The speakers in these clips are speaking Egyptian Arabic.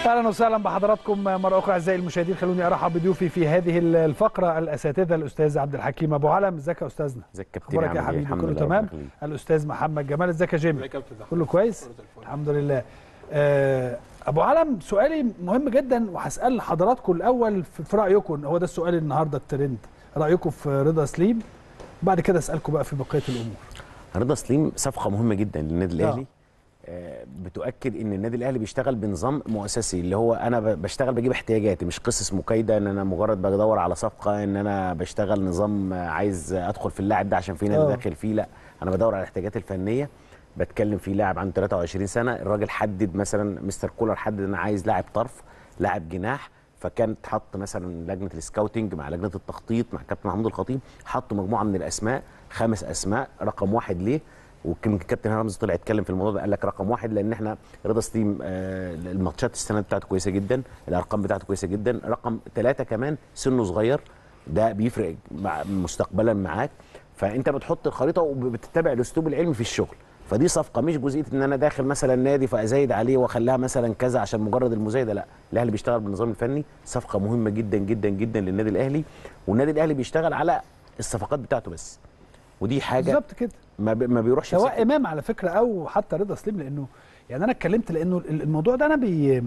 اهلا وسهلا بحضراتكم مره اخرى اعزائي المشاهدين خلوني ارحب بضيوفي في هذه الفقره الاساتذه الاستاذ عبد الحكيم ابو علم ازيك يا استاذنا ازيك يا كابتن اخبارك يا حبيبي كله تمام الاستاذ محمد جمال ازيك يا جيمي كله كويس الحمد لله آه ابو علم سؤالي مهم جدا وهسال حضراتكم الاول في رايكم هو ده السؤال النهارده الترند رايكم في رضا سليم بعد كده اسالكم بقى في بقيه الامور رضا سليم صفقه مهمه جدا للنادي الاهلي آه بتؤكد ان النادي الاهلي بيشتغل بنظام مؤسسي اللي هو انا بشتغل بجيب احتياجاتي مش قصص مكايده ان انا مجرد بدور على صفقه ان انا بشتغل نظام عايز ادخل في اللاعب ده عشان في نادي داخل فيه لا انا بدور على الاحتياجات الفنيه بتكلم في لاعب عنده 23 سنه الراجل حدد مثلا مستر كولر حدد ان انا عايز لاعب طرف لاعب جناح فكان اتحط مثلا لجنه السكاوتنج مع لجنه التخطيط مع كابتن محمود الخطيب حطوا مجموعه من الاسماء خمس اسماء رقم واحد ليه ويمكن كابتن رمزي طلع اتكلم في الموضوع ده قال لك رقم واحد لان احنا رضا ستيم آه الماتشات السنه بتاعته كويسه جدا الارقام بتاعته كويسه جدا رقم ثلاثه كمان سنه صغير ده بيفرق مع مستقبلا معاك فانت بتحط الخريطه وبتتبع الاسلوب العلمي في الشغل فدي صفقه مش جزئيه ان انا داخل مثلا نادي فازايد عليه واخليها مثلا كذا عشان مجرد المزايده لا الاهلي بيشتغل بالنظام الفني صفقه مهمه جدا جدا جدا للنادي الاهلي والنادي الاهلي بيشتغل على الصفقات بتاعته بس ودي حاجه بالظبط كده ما, ب... ما بيروحش سواء امام على فكره او حتى رضا سليم لانه يعني انا اتكلمت لانه الموضوع ده انا بي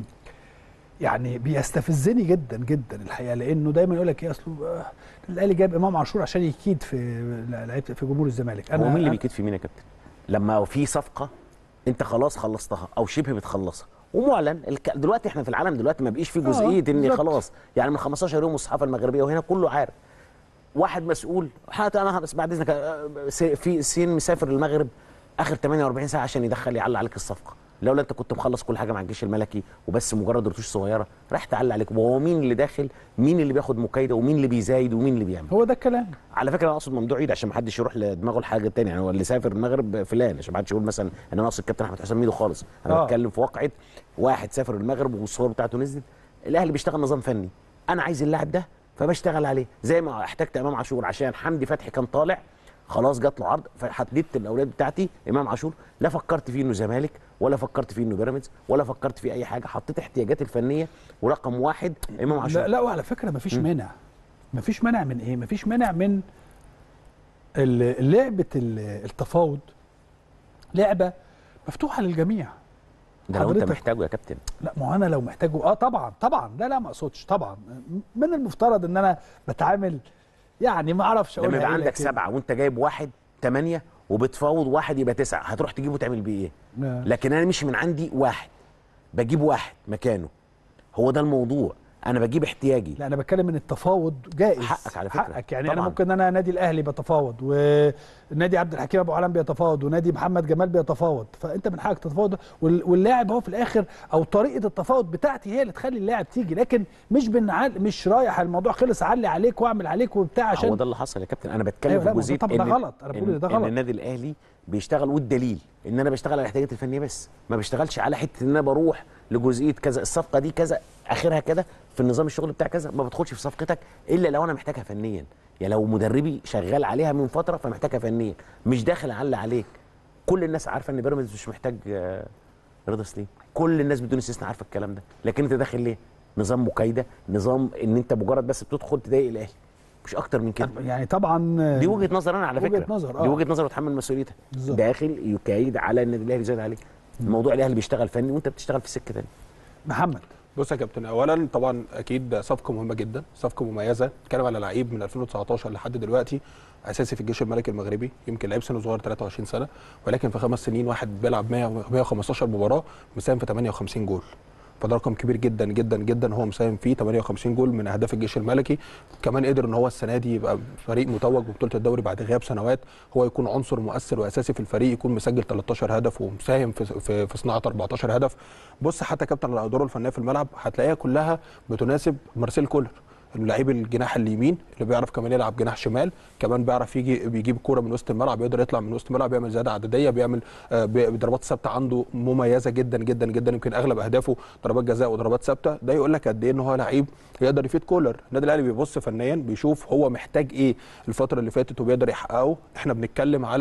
يعني بيستفزني جدا جدا الحقيقه لانه دايما يقول لك ايه اصله الاهلي جايب امام عاشور عشان يكيد في لعيبه في جمهور الزمالك انا هو مين اللي بيكيد في مين يا كابتن؟ لما في صفقه انت خلاص خلصتها او شبه بتخلصها ومعلن الك... دلوقتي احنا في العالم دلوقتي ما بقيش في جزئيه آه ان خلاص يعني من 15 يوم الصحافه المغربيه وهنا كله عارف واحد مسؤول حتى انا بس بعد اذنك في سين مسافر المغرب اخر 48 ساعه عشان يدخل يعلق عليك الصفقه لولا انت كنت مخلص كل حاجه مع الجيش الملكي وبس مجرد رتوش صغيره راح تعلق عليك وهو مين اللي داخل مين اللي بياخد مكايده ومين اللي بيزايد ومين اللي بيعمل هو ده الكلام على فكره انا اقصد ممدوح عيد عشان ما حدش يروح لدماغه الحاجه الثانيه يعني هو اللي سافر المغرب فلان عشان ما حدش يقول مثلا ان انا اقصد الكابتن احمد حسام ميدو خالص انا آه. بتكلم في واقعه واحد سافر المغرب والصور بتاعته نزلت الاهلي بيشتغل نظام فني انا عايز اللاعب ده فبشتغل عليه زي ما احتجت امام عاشور عشان حمدي فتحي كان طالع خلاص جات له عرض فحددت الاولاد بتاعتي امام عاشور لا فكرت فيه انه زمالك ولا فكرت فيه انه بيراميدز ولا فكرت فيه اي حاجه حطيت احتياجاتي الفنيه ورقم واحد امام عاشور لا, لا وعلى فكره مفيش م. مانع مفيش مانع من ايه مفيش مانع من لعبه التفاوض لعبه مفتوحه للجميع ده لو انت محتاجه يا كابتن لا ما انا لو محتاجه اه طبعا طبعا لا لا ما اقصدش طبعا من المفترض ان انا بتعامل يعني ما اعرفش لما يبقى عندك سبعه وانت جايب واحد ثمانيه وبتفاوض واحد يبقى تسعه هتروح تجيبه تعمل بيه ايه؟ نعم. لكن انا مش من عندي واحد بجيب واحد مكانه هو ده الموضوع انا بجيب احتياجي لا انا بتكلم من التفاوض جائز حقك على فكره حقك يعني طبعًا. انا ممكن انا نادي الاهلي بتفاوض ونادي عبد الحكيم ابو علم بيتفاوض ونادي محمد جمال بيتفاوض فانت من حقك تتفاوض واللاعب هو في الاخر او طريقه التفاوض بتاعتي هي اللي تخلي اللاعب تيجي لكن مش بنعل مش رايح الموضوع خلص علي عليك واعمل عليك وبتاع عشان هو ده اللي حصل يا كابتن انا بتكلم أيوة في جزئيه طب ده غلط انا بقول ده غلط ان النادي الاهلي بيشتغل والدليل ان انا بشتغل على الاحتياجات الفنيه بس ما بشتغلش على حته ان انا بروح لجزئيه كذا الصفقه دي كذا اخرها كذا في النظام الشغل بتاع كذا ما بدخلش في صفقتك الا لو انا محتاجها فنيا يعني لو مدربي شغال عليها من فتره فمحتاجها فنيا مش داخل اعلى عليك كل الناس عارفه ان بيراميدز مش محتاج رضا سليم كل الناس بدون استثناء عارفه الكلام ده لكن انت داخل ليه نظام مكايده نظام ان انت مجرد بس بتدخل تضايق الاهلي مش اكتر من كده يعني طبعا دي وجهه نظر انا على فكره وجهه نظر آه. دي وجهه نظر وتحمل مسؤوليتها داخل يكايد على ان النادي زاد عليه الموضوع الاهلي بيشتغل فني وانت بتشتغل في سكه ثانيه محمد بص يا كابتن اولا طبعا اكيد صفقه مهمه جدا صفقه مميزه بتكلم على لعيب من 2019 لحد دلوقتي اساسي في الجيش الملكي المغربي يمكن لعيب سنه صغير 23 سنه ولكن في خمس سنين واحد بيلعب 100 115 مباراه مساهم في 58 جول فده رقم كبير جدا جدا جدا هو مساهم فيه 58 جول من اهداف الجيش الملكي كمان قدر ان هو السنه دي يبقى فريق متوج ببطوله الدوري بعد غياب سنوات هو يكون عنصر مؤثر واساسي في الفريق يكون مسجل 13 هدف ومساهم في في, في صناعه 14 هدف بص حتى كابتن على ادواره الفنيه في الملعب هتلاقيها كلها بتناسب مارسيل كولر اللعيب الجناح اليمين اللي بيعرف كمان يلعب جناح شمال كمان بيعرف يجي بيجيب الكوره من وسط الملعب يقدر يطلع من وسط الملعب بيعمل زياده عدديه بيعمل آه ضربات ثابته عنده مميزه جدا جدا جدا يمكن اغلب اهدافه ضربات جزاء وضربات ثابته ده يقول لك قد ايه ان هو لعيب يقدر يفيد كولر النادي الاهلي بيبص فنيا بيشوف هو محتاج ايه الفتره اللي فاتت وبيقدر يحققه احنا بنتكلم على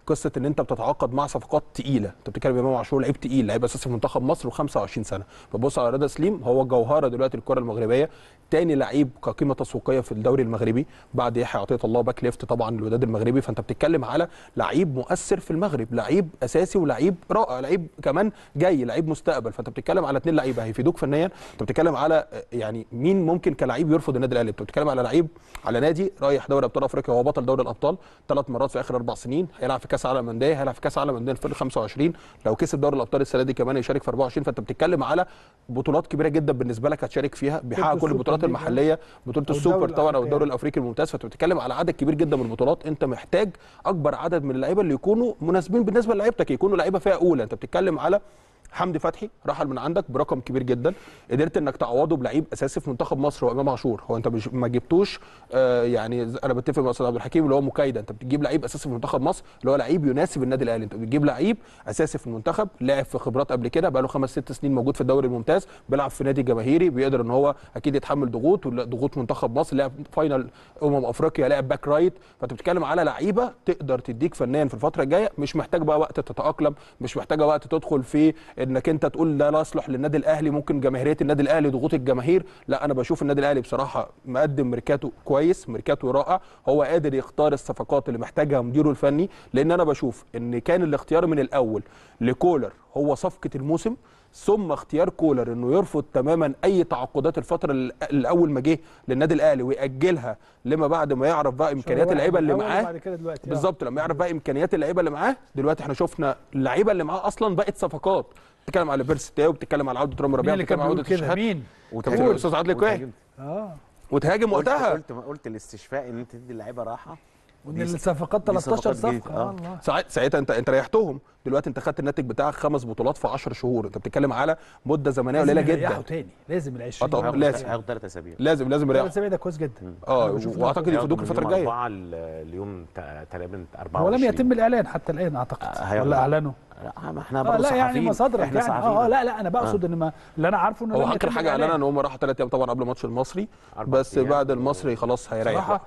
قصه ان انت بتتعاقد مع صفقات تقيله انت بتتكلم امام عاشور لعيب تقيل لعيب اساسي في منتخب مصر و25 سنه بتبص على رضا سليم هو جوهره دلوقتي الكره المغربيه تاني لعيب كقيمه تسويقيه في الدوري المغربي بعد يحيى عطيه الله باك ليفت طبعا الوداد المغربي فانت بتتكلم على لعيب مؤثر في المغرب لعيب اساسي ولعيب رائع لعيب كمان جاي لعيب مستقبل فانت بتتكلم على اثنين لعيبه هيفيدوك فنيا انت بتتكلم على يعني مين ممكن كلعيب يرفض النادي الاهلي انت بتتكلم على لعيب على نادي رايح دوري ابطال افريقيا هو بطل دوري الابطال ثلاث مرات في اخر اربع سنين هيلعب في كاس عالم انديه هيلعب في كاس عالم انديه في 25 لو كسب دوري الابطال السنه دي كمان يشارك في 24 فانت بتتكلم على بطولات كبيره جدا بالنسبه لك هتشارك فيها بيحقق كل البطولات المحليه بطوله السوبر طبعا او الدوري الافريقي الممتاز فانت بتتكلم على عدد كبير جدا من البطولات انت محتاج اكبر عدد من اللعيبه اللي يكونوا مناسبين بالنسبه لعيبتك يكونوا لعيبه فئه اولى انت بتتكلم على حمدي فتحي رحل من عندك برقم كبير جدا قدرت انك تعوضه بلعيب اساسي في منتخب مصر وامام عاشور هو انت مش ما جبتوش آه يعني انا بتفق مع استاذ عبد الحكيم اللي هو مكايده انت بتجيب لعيب اساسي في منتخب مصر اللي هو لعيب يناسب النادي الاهلي انت بتجيب لعيب اساسي في المنتخب لاعب في خبرات قبل كده بقى له خمس ست سنين موجود في الدوري الممتاز بيلعب في نادي جماهيري بيقدر ان هو اكيد يتحمل ضغوط ضغوط منتخب مصر لعب فاينل امم افريقيا لعب باك رايت فانت بتتكلم على لعيبه تقدر تديك فنيا في الفتره الجايه مش محتاج بقى وقت تتاقلم مش محتاجه وقت تدخل في انك انت تقول ده لا يصلح للنادي الاهلي ممكن جماهيريه النادي الاهلي ضغوط الجماهير لا انا بشوف النادي الاهلي بصراحه مقدم ميركاتو كويس ميركاتو رائع هو قادر يختار الصفقات اللي محتاجها مديره الفني لان انا بشوف ان كان الاختيار من الاول لكولر هو صفقه الموسم ثم اختيار كولر انه يرفض تماما اي تعاقدات الفتره الاول ما جه للنادي الاهلي وياجلها لما بعد ما يعرف بقى امكانيات اللعيبه اللي معاه بالظبط لما يعرف بقى امكانيات اللعيبه اللي معاه دلوقتي احنا شفنا اللعيبه اللي معاه اصلا بقت صفقات بتتكلم على بيرس تاو بتتكلم على عوده رامي ربيعه بتتكلم على عوده كده مين وكابتن الاستاذ عادل كويس اه وتهاجم وقتها قلت قلت الاستشفاء ان انت تدي اللعيبه راحه وان الصفقات 13 صفقه آه الله ساعتها انت انت ريحتهم دلوقتي انت خدت الناتج بتاعك خمس بطولات في 10 شهور انت بتتكلم على مده زمنيه قليله جدا تاني لازم ال 20 طبعا لازم هياخد ثلاث اسابيع لازم لازم يريح ثلاث اسابيع ده كويس جدا اه واعتقد يفيدوك الفتره الجايه اربعه اليوم تقريبا 24 هو لم يتم الاعلان حتى الان اعتقد آه ولا اعلنوا لا ما احنا آه برضه لا يعني مصادرك احنا يعني اه لا لا انا بقصد آه. ان ما اللي انا عارفه انه هو اخر حاجه اعلنها ان هم راحوا ثلاث ايام طبعا قبل ماتش المصري بس بعد المصري خلاص هيريح صراحه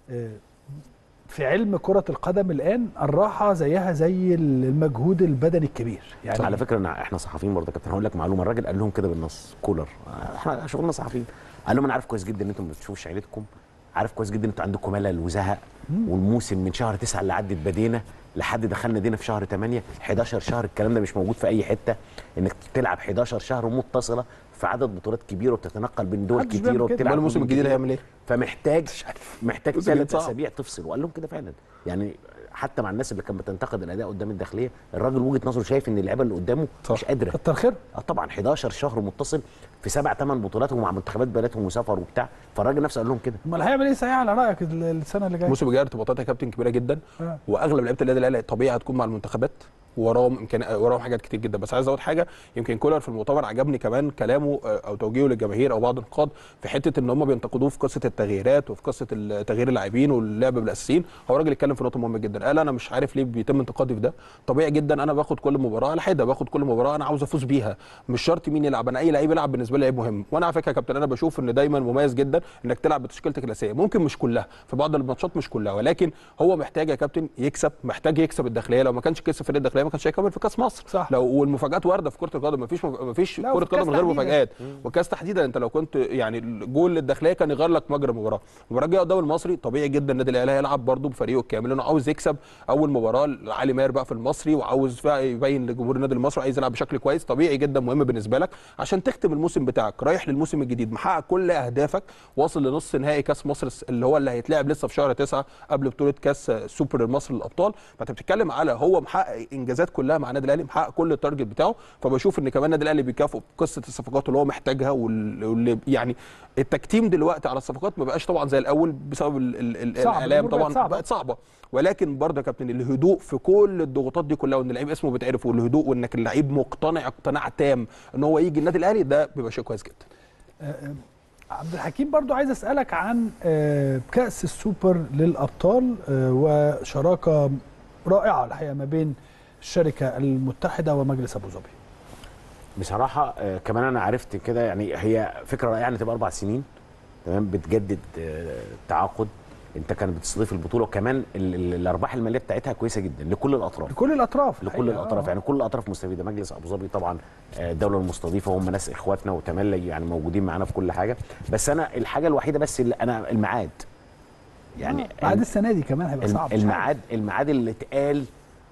في علم كرة القدم الآن الراحة زيها زي المجهود البدني الكبير يعني على فكرة احنا صحفيين برضه كابتن هقول لك معلومة الراجل قال لهم كده بالنص كولر احنا شغلنا صحفيين قال لهم انا عارف كويس جدا ان انتم ما بتشوفوش عيلتكم عارف كويس جدا ان انتوا عندكم ملل وزهق والموسم من شهر 9 اللي عدت بدينا لحد دخلنا دينا في شهر 8 11 شهر الكلام ده مش موجود في اي حته انك تلعب 11 شهر متصله في عدد بطولات كبيره وبتتنقل بين دول كتير وبتلعب الموسم الجديد هيعمل ايه؟ فمحتاج محتاج ثلاث اسابيع تفصل وقال لهم كده فعلا يعني حتى مع الناس اللي كانت بتنتقد الاداء قدام الداخليه الراجل وجهه نظره شايف ان اللعيبه اللي قدامه صح. مش قادره كتر خير اه طبعا 11 شهر متصل في سبع ثمان بطولات ومع منتخبات بلدهم وسفر وبتاع فالراجل نفسه قال لهم كده امال هيعمل ايه صحيح على رايك السنه اللي جايه الموسم الجاي ارتباطات يا كابتن كبيره جدا آه. واغلب لعيبه النادي الاهلي طبيعي هتكون مع المنتخبات وراهم امكان وراهم حاجات كتير جدا بس عايز اقول حاجه يمكن كولر في المؤتمر عجبني كمان كلامه او توجيهه للجماهير او بعض النقاد في حته ان هم بينتقدوه في قصه التغييرات وفي قصه تغيير اللاعبين واللعب بالاساسيين هو راجل اتكلم في نقطه مهمه جدا قال انا مش عارف ليه بيتم انتقادي في ده طبيعي جدا انا باخد كل مباراه على حده باخد كل مباراه انا عاوز افوز بيها مش شرط مين يلعب انا اي لعيب يلعب بالنسبه لي لعيب مهم وانا على فكره يا كابتن انا بشوف ان دايما مميز جدا انك تلعب بتشكيلتك الاساسيه ممكن مش كلها في بعض الماتشات مش كلها ولكن هو محتاج يا كابتن يكسب محتاج يكسب الداخليه لو ما كانش كسب فريق الداخليه ما كانش هيكمل في كاس مصر صح. لو والمفاجات وارده في كره القدم مفيش مفيش كره قدم من غير مفاجات والكاس تحديدا انت لو كنت يعني الجول للداخليه كان يغير لك مجرى المباراه المباراه الجايه قدام المصري طبيعي جدا النادي الاهلي هيلعب برده بفريقه الكامل لانه عاوز يكسب اول مباراه علي ماهر بقى في المصري وعاوز فيها يبين لجمهور النادي المصري عايز يلعب بشكل كويس طبيعي جدا مهم بالنسبه لك عشان تختم الموسم بتاعك رايح للموسم الجديد محقق كل اهدافك واصل لنص نهائي كاس مصر اللي هو اللي هيتلعب لسه في شهر 9 قبل بطوله كاس سوبر المصري للابطال فانت بتتكلم على هو محقق انجازات كلها مع النادي الاهلي محقق كل التارجت بتاعه فبشوف ان كمان النادي الاهلي بيكافئه بقصه الصفقات اللي هو محتاجها واللي يعني التكتيم دلوقتي على الصفقات ما بقاش طبعا زي الاول بسبب ال ال الاعلام طبعا صعبة. بقت صعبه ولكن برضه يا كابتن الهدوء في كل الضغوطات دي كلها وان اللعيب اسمه بيتعرف والهدوء وانك اللعيب مقتنع اقتناع تام ان هو يجي النادي الاهلي ده بيبقى شيء كويس جدا أه عبد الحكيم برضو عايز اسالك عن كاس السوبر للابطال وشراكه رائعه الحقيقه ما بين الشركه المتحده ومجلس ابو ظبي بصراحه آه كمان انا عرفت كده يعني هي فكره رائعه ان تبقى اربع سنين تمام بتجدد آه تعاقد انت كانت بتستضيف البطوله وكمان ال- ال- الارباح الماليه بتاعتها كويسه جدا لكل الاطراف لكل الاطراف لكل الحقيقة. الاطراف آه. يعني كل الاطراف مستفيده مجلس ابو ظبي طبعا آه، الدوله المستضيفه هم ناس اخواتنا وتملي يعني موجودين معانا في كل حاجه بس انا الحاجه الوحيده بس اللي انا الميعاد يعني بعد السنه دي كمان هيبقى الم- صعب مش عارف. الميعاد الميعاد اللي اتقال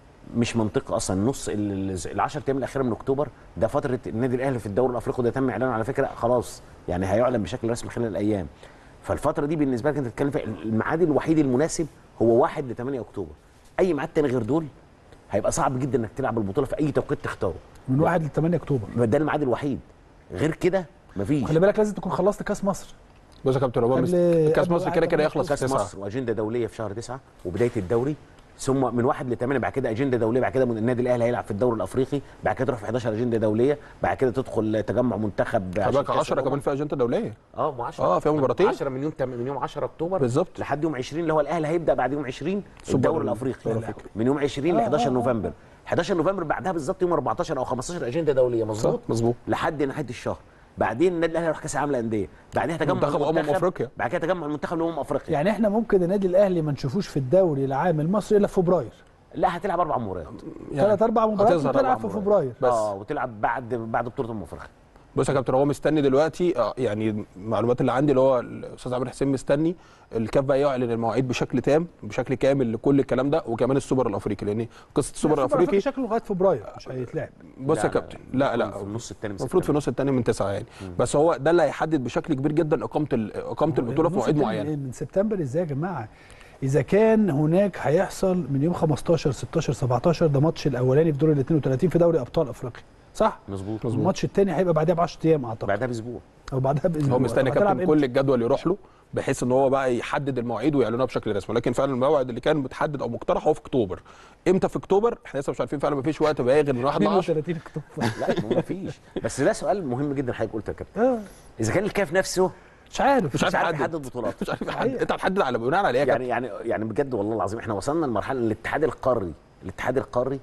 مش منطقي اصلا نص ال 10 ايام الاخيره من اكتوبر ده فتره النادي الاهلي في الدوري الافريقي وده تم اعلانه على فكره خلاص يعني هيعلن بشكل رسمي خلال الايام فالفتره دي بالنسبه لك انت بتتكلم في الميعاد الوحيد المناسب هو 1 ل 8 اكتوبر اي ميعاد تاني غير دول هيبقى صعب جدا انك تلعب البطوله في اي توقيت تختاره من 1 ل 8 اكتوبر ده الميعاد الوحيد غير كده مفيش خلي بالك لازم تكون خلصت كاس مصر بص يا كابتن هو قبل- مس- كاس قبل مصر واحد كده كده قبل يخلص كاس تسعة. مصر واجنده دوليه في شهر تسعة وبدايه الدوري ثم من واحد لثمانية بعد كده اجنده دوليه بعد كده من النادي الاهلي هيلعب في الدوري الافريقي بعد كده تروح في 11 اجنده دوليه بعد كده تدخل تجمع منتخب خلي عشان بالك كأس 10 الأمم. كمان في اجنده دوليه اه ما 10 اه، فيها مباراتين. 10 من يوم تم- من يوم 10 اكتوبر بالظبط. لحد يوم 20 اللي هو الاهلي هيبدا بعد يوم 20 سوبر الدوري ال- الافريقي الدوري الأفريقي. من يوم 20 ل آه، 11 آه، آه. نوفمبر 11 نوفمبر بعدها بالظبط يوم 14 او 15 اجنده دوليه مظبوط مظبوط. لحد نهايه الشهر بعدين النادي الاهلي يروح كاس العالم للانديه بعدها تجمع منتخب أمم المنتخب، أفريقيا. بعد كده تجمع المنتخب لامم افريقيا يعني احنا ممكن النادي الاهلي ما نشوفوش في الدوري العام المصري الا في فبراير لا هتلعب اربع مباريات ثلاث اربع مباريات هتظهر وتلعب أربع في مباريات. فبراير بس. اه وتلعب بعد بعد بطوله امم افريقيا بص يا كابتن هو مستني دلوقتي آه، يعني المعلومات اللي عندي اللي هو الاستاذ عامر حسين مستني الكاف بقى يعلن المواعيد بشكل تام بشكل كامل لكل الكلام ده وكمان السوبر الافريقي لان قصه السوبر الافريقي شكله لغايه فبراير مش هيتلعب بص لا، يا لا، كابتن لا لا في النص الثاني من المفروض في سبتمبر. النص الثاني من تسعه يعني بس هو ده اللي هيحدد بشكل كبير جدا اقامه ال- اقامه البطوله في النص مواعيد التاني معينه من سبتمبر ازاي يا جماعه اذا كان هناك هيحصل من يوم 15 16 17 ده ماتش الاولاني في دور ال 32 في دوري ابطال افريقيا صح مظبوط الماتش الثاني هيبقى بعدها ب 10 ايام اعتقد بعدها باسبوع او بعدها باسبوع هو مستني طب هتلعب كابتن كل الجدول يروح له بحيث ان هو بقى يحدد المواعيد ويعلنها بشكل رسمي لكن فعلا الموعد اللي كان متحدد او مقترح هو في اكتوبر امتى في اكتوبر احنا لسه مش عارفين فعلا مفيش وقت بقى غير من 1 ل 10 32 اكتوبر لا ما فيش بس ده سؤال مهم جدا حضرتك قلته يا كابتن آه، اذا كان الكاف نفسه مش عارف مش عارف عارف يحدد يحدد بطولات. مش عارف يحدد صحيح. انت هتحدد على بناء على ايه يا يعني كابتن؟ يعني يعني بجد والله العظيم احنا وصلنا لمرحله الاتحاد القاري الاتحاد القاري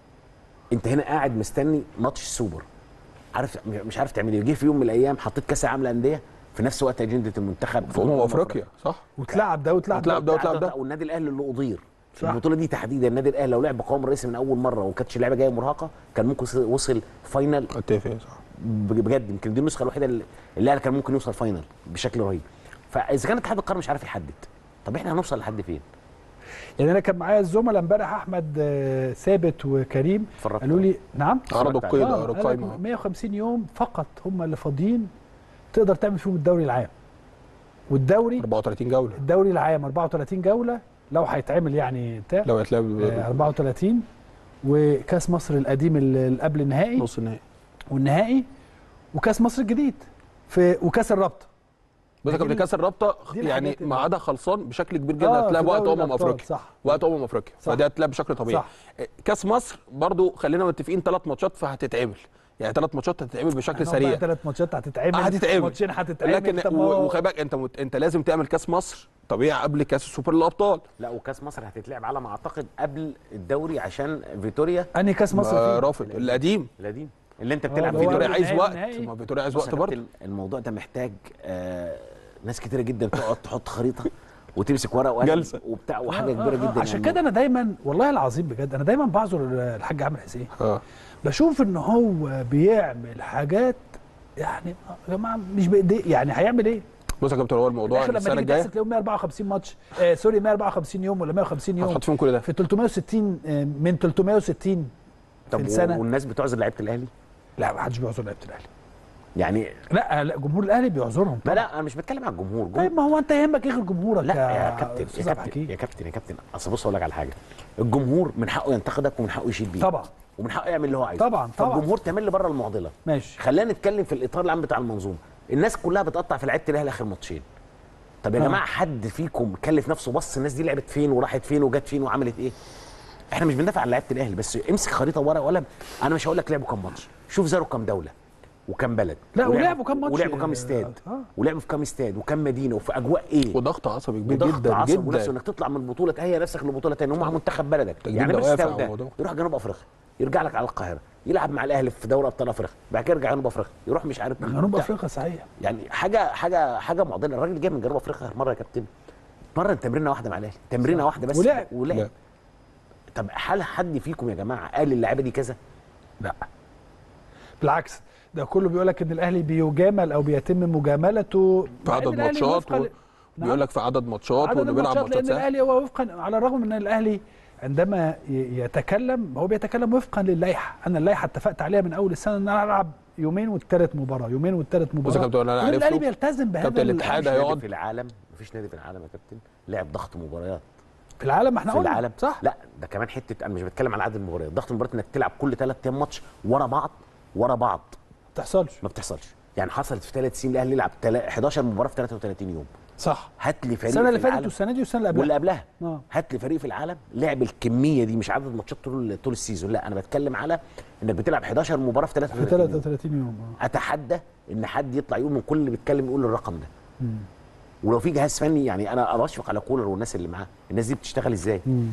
انت هنا قاعد مستني ماتش السوبر عارف مش عارف تعمل ايه جه في يوم من الايام حطيت كاس العالم للانديه في نفس وقت اجنده المنتخب في امم افريقيا صح؟ وتلعب ده وتلعب ده وتلعب ده وتلعب ده والنادي الاهلي اللي اضير صح. البطوله دي تحديدا النادي الاهلي لو لعب بقوام رئيسي من اول مره وما كانتش اللعبه جايه مرهقه كان ممكن وصل- وصل فاينل اتفق صح بجد يمكن دي النسخه الوحيده اللي الاهلي كان ممكن يوصل فاينل بشكل رهيب فاذا كان اتحاد القاره مش عارف يحدد طب احنا هنوصل لحد فين؟ يعني انا كان معايا الزملاء امبارح احمد آه، ثابت وكريم اتفرجت قالوا لي نعم عرضوا اتفرجت القيد آه، عرضوا قال لك القايمه 150 يوم فقط هم اللي فاضيين تقدر تعمل فيهم الدوري العام والدوري 34 جوله الدوري العام 34 جوله لو هيتعمل يعني بتاع لو هيتلعب آه، 34 وكاس مصر القديم اللي قبل النهائي نص النهائي والنهائي وكاس مصر الجديد في وكاس الرابطه بص يا دي كابتن ال- كاس الرابطه دي يعني الحاجات اللي- ميعادها خلصان بشكل كبير جدا آه، هتلعب في وقت دوري امم الأبطال، افريقيا صح. وقت امم افريقيا صح. فدي هتلعب بشكل طبيعي صح. كاس مصر برضو خلينا متفقين ثلاث ماتشات فهتتعمل يعني ثلاث ماتشات هتتعمل بشكل سريع ثلاث ماتشات هتتعمل آه، هتتعمل ماتشين هتتعمل لكن طب ما و- هو- وخلي بالك انت مت... انت لازم تعمل كاس مصر طبيعي قبل كاس السوبر للابطال لا وكاس مصر هتتلعب على ما اعتقد قبل الدوري عشان فيتوريا انهي كاس مصر ما فيه؟ رافض القديم القديم اللي انت آه، بتلعب اللي هو فيه فيتوريا قبل عايز النهائي وقت والنهائي. ما فيتوريا عايز بص وقت يا برضه كابتن، الموضوع ده محتاج آه ناس كتيره جدا تقعد تحط خريطه وتمسك ورقه وقلم جلسة. وبتاع آه، وحاجه آه، كبيره آه. جدا عشان يعني. كده انا دايما والله العظيم بجد انا دايما بعذر الحاج عامر حسين اه بشوف ان هو بيعمل حاجات يعني يا جماعه مش بايديه يعني هيعمل ايه؟ بص يا كابتن هو الموضوع الاخر لما السنه تيجي الجايه تحسب تلاقيهم 154 ماتش آه سوري 154 يوم ولا 150 يوم هتحط فيهم كل ده في 360 آه من 360 طب في و- السنه والناس بتعذر لعيبه الاهلي لا ما حدش بيعذر لعيبه الاهلي يعني لا لا جمهور الاهلي بيعذرهم لا لا انا مش بتكلم على الجمهور طيب ما هو انت يهمك ايه غير جمهورك لا يا كابتن يا أستاذ عبد كابتن الحكيم؟ يا كابتن يا كابتن اصل بص اقول لك على حاجه الجمهور من حقه ينتقدك ومن حقه يشيد بيك طبعا ومن حقه يعمل اللي هو عايزه طبعا، طبعا. فالجمهور تمل بره المعضله ماشي خلينا نتكلم في الاطار العام بتاع المنظومه الناس كلها بتقطع في لعيبه الاهلي اخر ماتشين طب يا آه. جماعه حد فيكم كلف نفسه بص الناس دي لعبت فين وراحت فين وجت فين وعملت ايه احنا مش بندافع عن لعيبه الاهلي بس امسك خريطه ورقه وقلم انا مش هقول لك لعبوا كام ماتش شوف زاروا كام دوله وكام بلد لا، ولعبوا- ولعبوا كام ماتش؟ ولعبوا كام استاد آه. ولعبوا في كام استاد وكام مدينه وفي اجواء ايه وضغط عصبي كبير وضغط جدا عصب ونفسه جدا انك تطلع من بطوله تهيئ نفسك لبطوله ثانيه هم مع منتخب بلدك تجديد يعني دوافع بيرستاو ده والموضوع. يروح جنوب افريقيا يرجع لك على القاهره يلعب مع الاهلي في دوري ابطال افريقيا بعد كده يرجع جنوب افريقيا يروح مش عارف جنوب بتاع. افريقيا صحيح يعني حاجه حاجه حاجه معضله الراجل جاي من جنوب افريقيا مره يا كابتن اتمرن تمرينه واحده مع الاهلي تمرينه واحده بس ولعب. ولعب لعب. طب هل حد فيكم يا جماعه قال اللعيبه دي كذا لا بالعكس ده كله بيقول لك ان الاهلي بيجامل او بيتم مجاملته في مع إن عدد الأهلي ماتشات وفقاً و... ل- نعم. بيقول لك في عدد ماتشات عدد وانه بيلعب الماتشات ماتشات لان سهله الاهلي هو وفقا على الرغم من ان الاهلي عندما ي- يتكلم هو بيتكلم وفقا للائحه انا اللائحه اتفقت عليها من اول السنه ان انا العب يومين والثالث مباراه يومين والثالث بص يا مباراه كابتن انا كل عارف الاهلي له بيلتزم بهذا كابتن ال- الاتحاد مفيش نادي هيقعد في العالم مفيش نادي في العالم يا كابتن لعب ضغط مباريات في العالم ما احنا في قلنا العالم صح لا ده كمان حته انا مش بتكلم على عدد المباريات ضغط المباريات انك تلعب كل ثلاث ايام ماتش ورا بعض ورا بعض ما تحصلش ما بتحصلش يعني حصلت في ثلاث سنين الاهلي يلعب تلا- 11 مباراه في 33 يوم صح هات لي فريق السنه اللي في فاتت العالم والسنه دي والسنه اللي قبلها واللي قبلها اه هات لي فريق في العالم لعب الكميه دي مش عدد ماتشات طول طول السيزون لا انا بتكلم على انك بتلعب 11 مباراه في في 33 يوم 33 يوم اه اتحدى ان حد يطلع يقول من كل اللي بيتكلم يقول الرقم ده مم. ولو في جهاز فني يعني انا بشفق على كولر والناس اللي معاه الناس دي بتشتغل ازاي مم.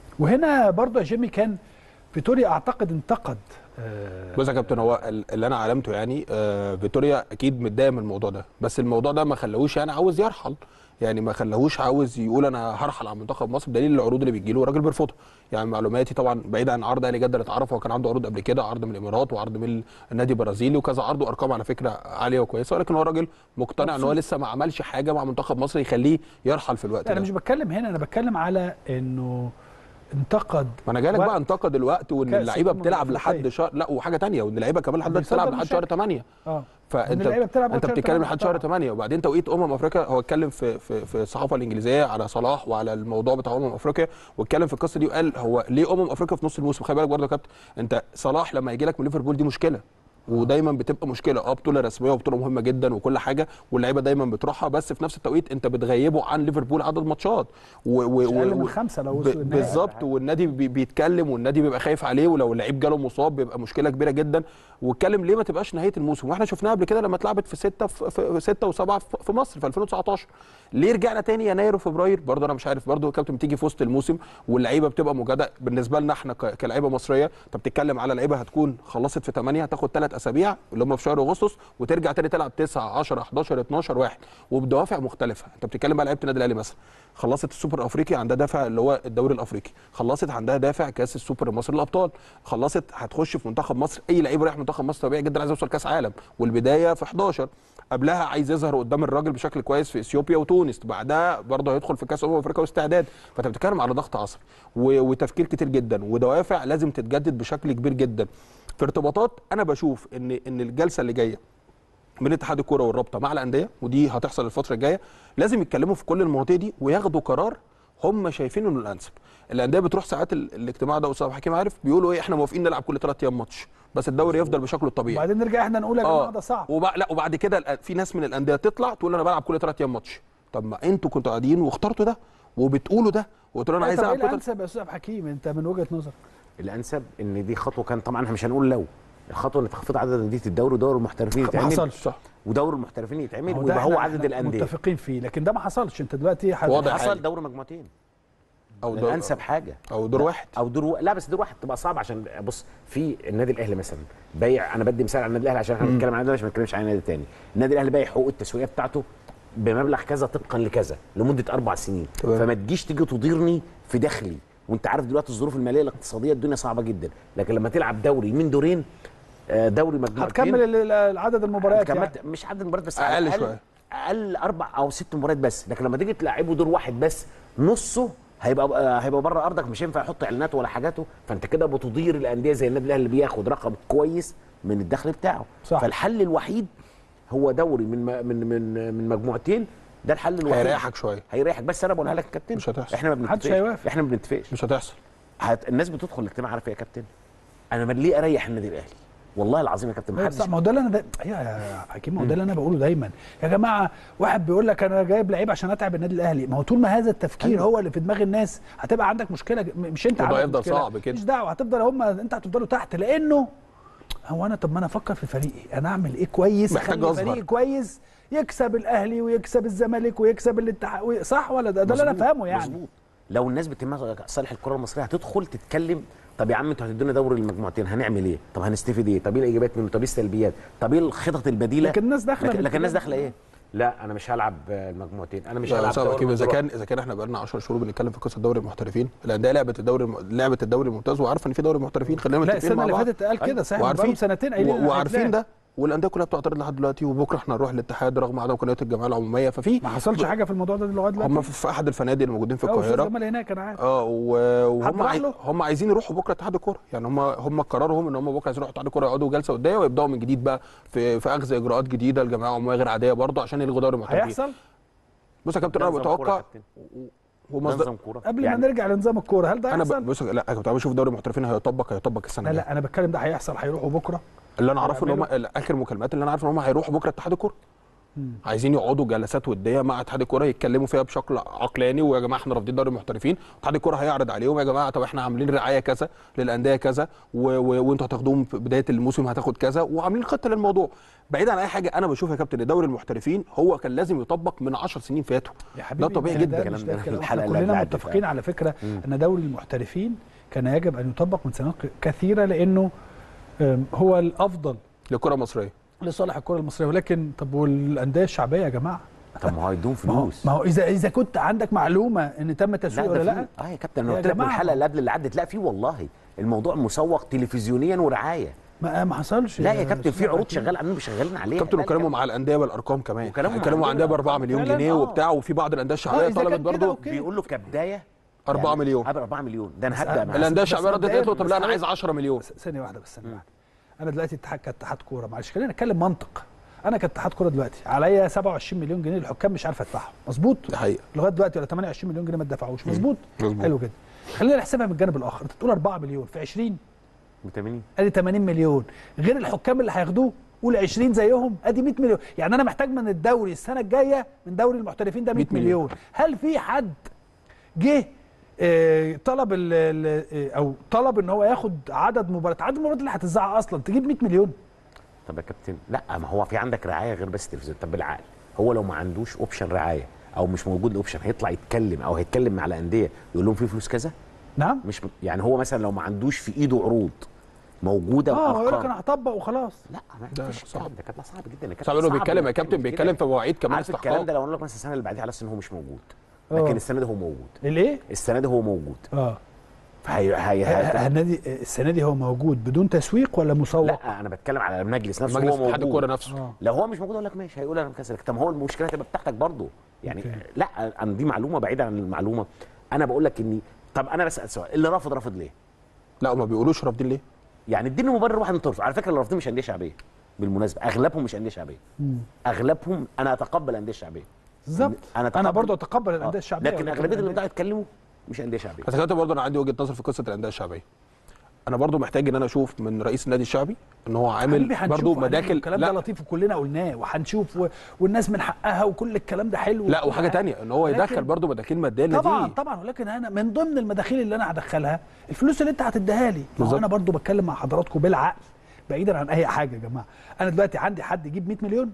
وهنا برضه يا جيمي كان فيتوريا اعتقد انتقد آه، بص يا كابتن هو ال- اللي انا علمته يعني آه فيتوريا اكيد متضايق من الموضوع ده بس الموضوع ده ما خلاهوش يعني عاوز يرحل يعني ما خلاهوش عاوز يقول انا هرحل عن منتخب مصر بدليل العروض اللي بتجي له راجل بيرفضها يعني معلوماتي طبعا بعيد عن عرض اهلي جده اللي اتعرف هو كان عنده عروض قبل كده عرض من الامارات وعرض من النادي البرازيلي وكذا عرض وارقام على فكره عاليه وكويسه ولكن هو راجل مقتنع ان هو لسه ما عملش حاجه مع منتخب مصر يخليه يرحل في الوقت انا ده مش بتكلم هنا انا بتكلم على انه انتقد ما انا جاي لك وقت بقى انتقد الوقت وان كأس اللعيبه الأمم بتلعب لحد الأفريقية. شهر لا وحاجه تانية وان اللعيبه كمان لحد دلوقتي بيصدر بتلعب لحد شهر مشاكل. 8 اه فانت اللعيبة بتلعب انت لحد شهر بتتكلم 8 لحد شهر طبعاً. 8 وبعدين توقيت امم افريقيا هو اتكلم في في في الصحافه الانجليزيه على صلاح وعلى الموضوع بتاع امم افريقيا واتكلم في القصه دي وقال هو ليه امم افريقيا في نص الموسم خلي بالك برضه يا كابتن انت صلاح لما يجي لك من ليفربول دي مشكله ودايما بتبقى مشكله اه بطوله رسميه وبطوله مهمه جدا وكل حاجه واللعيبه دايما بتروحها بس في نفس التوقيت انت بتغيبه عن ليفربول عدد ماتشات و و مش اقل و من خمسه لو ب- وصل النهائي. بالظبط والنادي بي- بيتكلم والنادي بيبقى خايف عليه ولو اللعيب جاله مصاب بيبقى مشكله كبيره جدا واتكلم ليه ما تبقاش نهايه الموسم واحنا شفناها قبل كده لما اتلعبت في 6 في, في 6 و7 في مصر في 2019 ليه رجعنا تاني يناير وفبراير برضه انا مش عارف برضه يا كابتن بتيجي في وسط الموسم واللعيبه بتبقى مجهده بالنسبه لنا احنا ك- كلعيبه مصريه انت بتتكلم على لعيبه هتكون خلصت في 8 هتاخد 3 اسابيع اللي هم في شهر اغسطس وترجع تاني تلعب 9 10 11 12 واحد وبدوافع مختلفه انت بتتكلم على لعيبه النادي الاهلي مثلا خلصت السوبر الافريقي عندها دافع اللي هو الدوري الافريقي خلصت عندها دافع كاس السوبر المصري للابطال خلصت هتخش في منتخب مصر اي لعيب رايح منتخب مصر طبيعي جدا عايز يوصل كاس عالم والبدايه في 11 قبلها عايز يظهر قدام الراجل بشكل كويس في اثيوبيا وتونس بعدها برضه هيدخل في كاس امم افريقيا واستعداد فانت بتتكلم على ضغط عصبي و- وتفكير كتير جدا ودوافع لازم تتجدد بشكل كبير جدا في ارتباطات انا بشوف ان ان الجلسه اللي جايه من اتحاد الكوره والرابطه مع الانديه ودي هتحصل الفتره الجايه لازم يتكلموا في كل المواضيع دي وياخدوا قرار هم شايفين انه الانسب الانديه بتروح ساعات ال- الاجتماع ده استاذ حكيم عارف بيقولوا ايه احنا موافقين نلعب كل ثلاث ايام ماتش بس الدوري يفضل بشكله الطبيعي وبعدين نرجع احنا نقول يا جماعه ده صعب وبع... لا وبعد كده الأ- في ناس من الانديه تطلع تقول انا بلعب كل ثلاث ايام ماتش طب ما انتوا كنتوا قاعدين واخترتوا ده وبتقولوا ده وقلت له انا عايز طب ايه العب كل الانسب يا استاذ عبد الحكيم انت من وجهه نظرك الانسب ان دي خطوه كان طبعا احنا مش هنقول لو الخطوه ان تخفيض عدد انديه الدوري ودور المحترفين ما يتعمل حصلش صح ودور المحترفين يتعمل ما ده ويبقى هو احنا- عدد احنا الانديه متفقين فيه لكن ده ما حصلش انت دلوقتي حد- واضح. حصل حالي. دور مجموعتين او ده دور انسب حاجه او دور لا، واحد او دور و... لا بس دور واحد تبقى صعب عشان بص في النادي الاهلي مثلا بايع انا بدي مثال على النادي الاهلي عشان احنا بنتكلم عن النادي الأهلي عشان ما نتكلمش عن نادي تاني النادي الاهلي بايع حقوق التسويقيه بتاعته بمبلغ كذا طبقا لكذا لمده اربع سنين تمام. فما تجيش تيجي تضيرني في دخلي وانت عارف دلوقتي الظروف الماليه الاقتصاديه الدنيا صعبه جدا لكن لما تلعب دوري من دورين آه، دوري مجموعتين هتكمل ال- ال- عدد المباريات يعني. كملت مش عدد المباريات بس أقل على الأقل- شوية. اقل اربع او ست مباريات بس لكن لما تيجي تلعبه دور واحد بس نصه هيبقى آه، هيبقى بره ارضك مش هينفع يحط اعلانات ولا حاجاته فانت كده بتضير الانديه زي النادي الاهلي اللي بياخد رقم كويس من الدخل بتاعه صح. فالحل الوحيد هو دوري من م- من من من مجموعتين ده الحل الوحيد هيريحك شويه هيريحك بس انا بقولها لك يا كابتن مش هتحصل. احنا ما محدش بنتفقش هيوافق. احنا ما بنتفقش مش هتحصل هت... الناس بتدخل الاجتماع عارف ايه يا كابتن انا ما ليه اريح النادي الاهلي والله العظيم يا كابتن أيوة محدش صح ما هو ده اللي انا دا... ايوه يا حكيم ما هو ده اللي انا بقوله دايما يا جماعه واحد بيقول لك انا جايب لعيب عشان اتعب النادي الاهلي ما هو طول ما هذا التفكير أيوة. هو اللي في دماغ الناس هتبقى عندك مشكله م- مش انت الموضوع عندك هيفضل مشكلة. صعب كده. مش دعوه هتفضل هم انت هتفضلوا تحت لانه هو انا طب ما انا افكر في فريقي انا اعمل ايه كويس محتاج اخلي أظهر. فريقي كويس يكسب الاهلي ويكسب الزمالك ويكسب الاتحاد وي- صح ولا ده, ده اللي انا مظبوط، فاهمه يعني مظبوط لو الناس بتهمها صالح الكره المصريه هتدخل تتكلم طب يا عم انتوا هتدونا دوري المجموعتين هنعمل ايه؟ طب هنستفيد ايه؟ طب ايه الايجابيات منه؟ طب ايه السلبيات؟ طب ايه الخطط البديله؟ لكن الناس داخلة لكن, لكن الناس بالكلام. داخله ايه؟ لا انا مش هلعب المجموعتين انا مش لا هلعب صعب دوري اكيد اذا المجموعات. كان اذا كان احنا بقالنا 10 شهور بنتكلم في قصه دوري المحترفين الانديه لعبت الدوري الم- لعبت الدوري الممتاز وعارفه ان في دوري محترفين خلينا لا متفقين السنه مع اللي بعض فاتت قال كده صحيح وعارفين بقالهم سنتين قايلين و- إنها وعارفين هتتلعب. ده والانديه كلها بتعترض لحد دلوقتي وبكره احنا هنروح الاتحاد رغم عدم قناه الجمعيه العموميه ففي ما حصلش حاجه في الموضوع ده لغايه دلوقتي هم في في احد الفنادق اللي موجودين في اه استاذ القاهره جمال هناك انا عارف اه و- وهم هتروح عاي... له؟ هم عايزين يروحوا بكره اتحاد الكوره يعني هم هم قرارهم ان هم بكره عايزين يروحوا اتحاد الكوره يقعدوا جلسه وديه ويبداوا من جديد بقى في في اخذ اجراءات جديده لجمعيه عموميه غير عاديه برضه عشان يلغوا دوري المحترفين هيحصل بص يا كابتن ده انا نظام كورة بتوقع يا كابتن. ده ومصدر نظام كوره قبل يعني ما نرجع لنظام الكوره هل ده انا هيحصل؟ ب... بص لا يا كابتن بشوف دوري المحترفين هيطبق هيطبق السنه لا الجايه لا انا بتكلم ده هيحصل هيروحوا بكره اللي انا اعرفه ان هم هيعملوا؟ اخر مكالمات اللي انا عارف ان هم هيروحوا بكره اتحاد الكوره عايزين يقعدوا جلسات وديه مع اتحاد الكوره يتكلموا فيها بشكل عقلاني ويا جماعه احنا رافضين دوري المحترفين اتحاد الكوره هيعرض عليهم يا جماعه طب احنا عاملين رعايه كذا للانديه كذا و... و... وانتوا هتاخدوهم في بدايه الموسم هتاخد كذا وعاملين خطه للموضوع بعيد عن اي حاجه انا بشوف يا كابتن ان دوري المحترفين هو كان لازم يطبق من 10 سنين فاتوا يا حبيبي ده طبيعي ده- جدا ده الكلام مش ده ده الكلام. الحلقة احنا اللي كلنا عدت متفقين فعلا. على فكره ان دوري المحترفين كان يجب ان يطبق من سنوات كثيره لانه آم، هو الافضل للكره المصريه لصالح الكره المصريه ولكن طب والانديه الشعبيه يا جماعه طب ما هو هيدوم ما هو فلوس ما هو اذا اذا كنت عندك معلومه ان تم تسويق ولا ده لا في- اه يا كابتن انا يا قلت لك من جماعة. الحلقه اللي قبل اللي عدت لا في والله الموضوع مسوق تلفزيونيا ورعايه ما, ما حصلش لا يا كابتن في أستاذ عروض حكيم. شغال عاملين شغالين عليها كابتن لا، وكلاموا لا، مع الانديه بالارقام كمان وكلامهم مع كلاموا مع انديه ب 4 الأندية مليون فعلاً، جنيه آه. وبتاع وفي بعض الانديه آه، الشعبيه إذا كان طلبت كده برضه أوكي. بيقول له كبدايه 4 مليون قبل 4 مليون ده انا بس- هبدا مع الانديه بس الشعبيه ردت قالت له طب لا انا بس- عايز 10 مليون بس- ثانيه واحده بس ثانيه واحده انا دلوقتي اتحاد كاتحاد كوره معلش خلينا نتكلم منطق انا كاتحاد كوره دلوقتي عليا 27 مليون جنيه الحكام مش عارف ادفعهم مظبوط دي حقيقه لغايه دلوقتي ولا 28 مليون جنيه ما اتدفعوش مظبوط مظبوط. حلو كده خلينا نحسبها من الجانب الاخر انت تقول 4 مليون في 20 80 ادي 80 مليون غير الحكام اللي هياخدوه قول 20 زيهم ادي 100 مليون يعني انا محتاج من الدوري السنه الجايه من دوري المحترفين ده 100 100 مليون. مليون هل في حد جه آه، طلب ال ال آه، او طلب ان هو ياخد عدد مباريات عدد المباريات اللي هتذاع اصلا تجيب 100 مليون طب يا كابتن لا ما هو في عندك رعايه غير بس تلفزيون طب بالعقل هو لو ما عندوش اوبشن رعايه او مش موجود الاوبشن هيطلع يتكلم او هيتكلم مع الانديه يقول لهم في فلوس كذا نعم مش يعني هو مثلا لو ما عندوش في ايده عروض موجوده اه هو يقول لك بارقام انا هطبق وخلاص لا ما ده فيش صعب. الكلام ده كان صعب جدا يا كابتن صعب انه صعب بيتكلم يا إنك كابتن تعمل كده. بيتكلم في مواعيد كمان عارف الكلام استحقاق ده لو اقول لك مثلا السنه اللي بعديها على اساس ان هو مش موجود آه. لكن السنه دي هو موجود الايه؟ السنه دي هو موجود اه فهي هي ه- هي النادي السنه دي هو موجود بدون تسويق ولا مسوق؟ لا انا بتكلم على المجلس نفسه مجلس هو اتحاد موجود الكوره نفسه اه لو هو مش موجود اقول لك ماشي هيقول انا مكسل طب ما هو المشكله هتبقى بتاعتك برضه يعني أوكي. لا انا دي معلومه بعيده عن المعلومه انا بقول لك اني طب انا بسال سؤال اللي رافض رافض ليه؟ لا ما بيقولوش رافضين ليه يعني اديني مبرر واحد من طرف على فكره اللي رافضين مش انديه شعبيه بالمناسبه اغلبهم مش انديه شعبيه مم. اغلبهم انا اتقبل انديه شعبيه بالظبط أنا انا أتقبل- برضو اتقبل آه. الانديه الشعبيه لكن ولكن اغلبيه اللي الأندية- بيطلعوا يتكلموا مش انديه شعبيه بس كابتن برضه انا عندي وجهه نظر في قصه الانديه الشعبيه انا برضه محتاج ان انا اشوف من رئيس النادي الشعبي ان هو عامل حبيبي هنشوف برضه وهنعمل مداخل الكلام ده لا لطيف وكلنا قلناه وهنشوف و... والناس من حقها وكل الكلام ده حلو لا وكل وحاجه حاجة. تانية ان هو لكن- يدخل برضه مداخيل ماديه للنادي طبعا طبعا ولكن انا من ضمن المداخيل اللي انا هدخلها الفلوس اللي انت هتديها لي ما هو بالظبط. انا برضو بتكلم مع حضراتكم بالعقل بعيدا عن اي حاجه يا جماعه انا دلوقتي عندي حد يجيب 100 مليون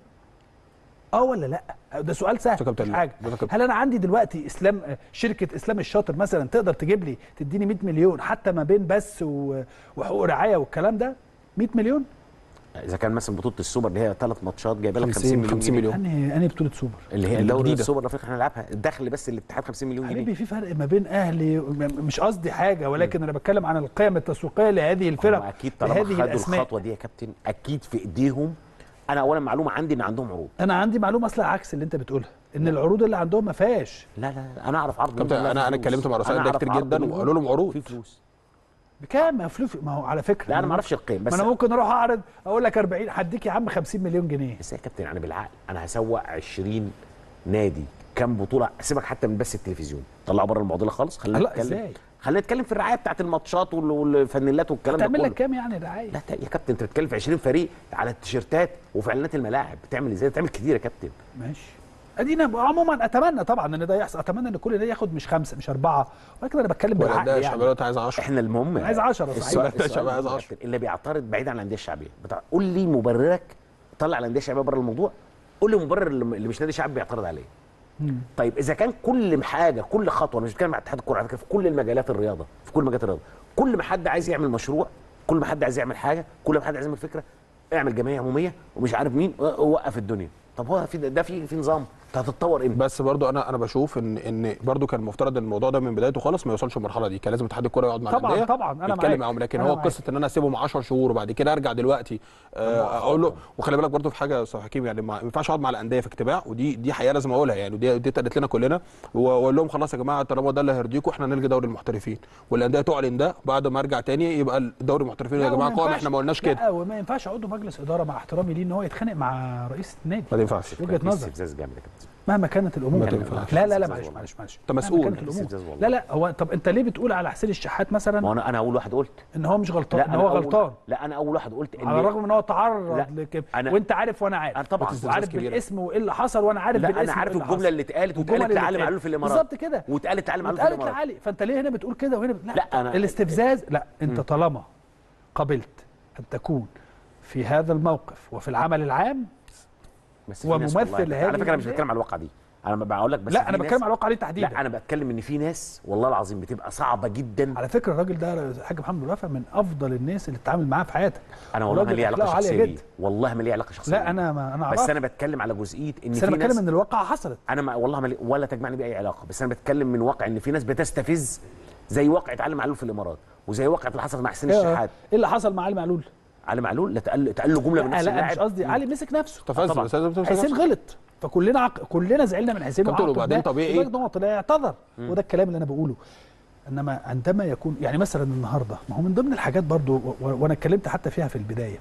اه ولا لا ده سؤال سهل بص يا كابتن، مش حاجه بص يا كابتن. هل انا عندي دلوقتي اسلام شركه اسلام الشاطر مثلا تقدر تجيب لي تديني 100 مليون حتى ما بين بس و- وحقوق رعايه والكلام ده 100 مليون اذا كان مثلا بطوله السوبر اللي هي ثلاث ماتشات جايبه لك 50 50 مليون 50 جنيه. مليون انهي انهي بطوله سوبر اللي هي اللي الدوري جديدة. السوبر الافريقي احنا هنلعبها الدخل بس الاتحاد 50 مليون جنيه حبيبي في فرق ما بين اهلي م- مش قصدي حاجه ولكن انا بتكلم عن القيم التسويقيه لهذه الفرق هم اكيد طالما لهذه خدوا الاسماء الخطوه دي يا كابتن اكيد في ايديهم انا اولا معلومه عندي ان عندهم عروض انا عندي معلومه اصلا عكس اللي انت بتقولها ان العروض اللي عندهم ما فيهاش لا لا لا، انا اعرف عرض كابتن منهم لا انا في انا فلوس. اتكلمت مع رؤساء أنا انديه أعرف كتير عرض جدا منهم وقالوا لهم عروض في فلوس بكام ما فلوس ما هو على فكره لا انا ما اعرفش القيم بس ما انا ممكن اروح اعرض اقول لك 40 هديك يا عم 50 مليون جنيه بس يا كابتن انا بالعقل انا هسوق 20 نادي كام بطوله سيبك حتى من بس التلفزيون طلعوا بره المعضله خالص خلينا لا، نتكلم إزاي؟ خلينا نتكلم في الرعايه بتاعت الماتشات وال- والفانيلات والكلام ده تعمل كله لك كام يعني رعايه لا يا كابتن انت بتتكلم في 20 فريق على التيشيرتات وفي اعلانات الملاعب بتعمل ازاي بتعمل كتير يا كابتن ماشي ادينا عموما اتمنى طبعا ان ده يحصل اتمنى ان كل نادي ياخد مش خمسه مش اربعه ولكن انا بتكلم بالعقل والانديه يعني الشعبيه دلوقتي عايز 10 احنا المهم عايز 10 صحيح. السؤال, الأندية الشعبية السؤال عايز يا كابتن، اللي بيعترض بعيد عن الانديه الشعبيه بتاع قول لي مبررك طلع الانديه الشعبيه بره الموضوع قول لي مبرر اللي اللي مش نادي شعبي بيعترض عليه مم. طيب اذا كان كل حاجه كل خطوه انا مش بتكلم عن اتحاد الكوره على فكره في كل المجالات الرياضه في كل مجالات الرياضه كل ما حد عايز يعمل مشروع كل ما حد عايز يعمل حاجه كل ما حد عايز يعمل فكره اعمل جمعيه عموميه ومش عارف مين وقف الدنيا طب هو في ده في في نظام انت هتتطور امتى بس برضو انا انا بشوف ان ان برضو كان المفترض ان الموضوع ده من بدايته خالص ما يوصلش المرحله دي كان لازم اتحاد الكوره يقعد مع طبعاً، الانديه طبعاً، أنا يتكلم معاك. معاهم لكن أنا هو معاك. قصه ان انا اسيبهم 10 شهور وبعد كده ارجع دلوقتي آه، اقول له وخلي بالك برضو في حاجه يا استاذ حكيم يعني ما ينفعش اقعد مع الانديه في اجتماع ودي دي حقيقه لازم اقولها يعني ودي دي اتقالت لنا كلنا واقول لهم خلاص يا جماعه طالما ده اللي هيرضيكم احنا نلغي دوري المحترفين والانديه تعلن ده بعد ما ارجع تاني يبقى دوري المحترفين يا لا، جماعه وما قائم ينفعش- احنا ما قلناش كده لا وما ينفعش عضو مجلس اداره مع احترامي ليه ان هو يتخانق مع رئيس النادي ما ينفعش وجهه في نظر استفزاز جامد يا كابتن مهما كانت الامور ما تنفعش. لا لا لا استفزاز معلش والله. معلش معلش أنت مسؤول. مهما كانت استفزاز الامور والله. لا لا هو طب انت ليه بتقول على حسين الشحات ما مثلا انا انا اول واحد قلت ان هو مش غلطان ان أنا هو أول- غلطان لا انا اول واحد قلت على الرغم ان هو تعرض لا، لكده أنا- وانت عارف وانا عارف أنا طبعاً. وعارف كبيرة. بالاسم وايه اللي حصل وانا عارف لا بالاسم انا عارف وإيه اللي الجمله حصل. اللي اتقالت والجمل واتقالت اللي لعلي اتقالت. معلول في الامارات بالظبط كده واتقالت لعلي معلول في اتقالت الامارات لعلي فانت ليه هنا بتقول كده وهنا لا, لا، أنا- الاستفزاز لا انت طالما قبلت ان تكون في هذا الموقف وفي العمل العام بس في ناس وممثل والله- لهذه على فكره انا مش الأندية؟ بتكلم على الواقعه دي انا بقول لك بس لا في انا ناس- بتكلم على الواقع عليه تحديدا لا انا بتكلم ان في ناس والله العظيم بتبقى صعبه جدا على فكره الراجل ده الحاج محمد الوفا من افضل الناس اللي تتعامل معاه في حياتك انا والله ما الراجل ليه علاقه أخلاقه عالية شخصيه بيه جدا. والله ما ليه علاقه شخصيه لا بيه. انا ما انا بس اعرف انا بتكلم على جزئيه ان بس في انا ناس بتكلم ان الواقعه حصلت انا ما والله ما لي ولا تجمعني باي علاقه بس انا بتكلم من واقع ان في ناس بتستفز زي واقعه علي معلول في الامارات وزي واقعه اللي حصلت مع حسين ايه الشحات إيه اللي حصل مع علي معلول علي معلول لا تقل تقل له جمله من لا نفس لا مش اللاعب قصدي علي مسك نفسه استفز طبعاً. بس لازم تمسك حسين نفسك. غلط فكلنا عق... كلنا زعلنا من حسين كابتن، وعاقبناه. وبعدين طبيعي. لدرجة إن هو طلع يعتذر وده الكلام اللي انا بقوله انما عندما يكون يعني مثلا النهارده ما هو من ضمن الحاجات برضو و... و... وانا اتكلمت حتى فيها في البدايه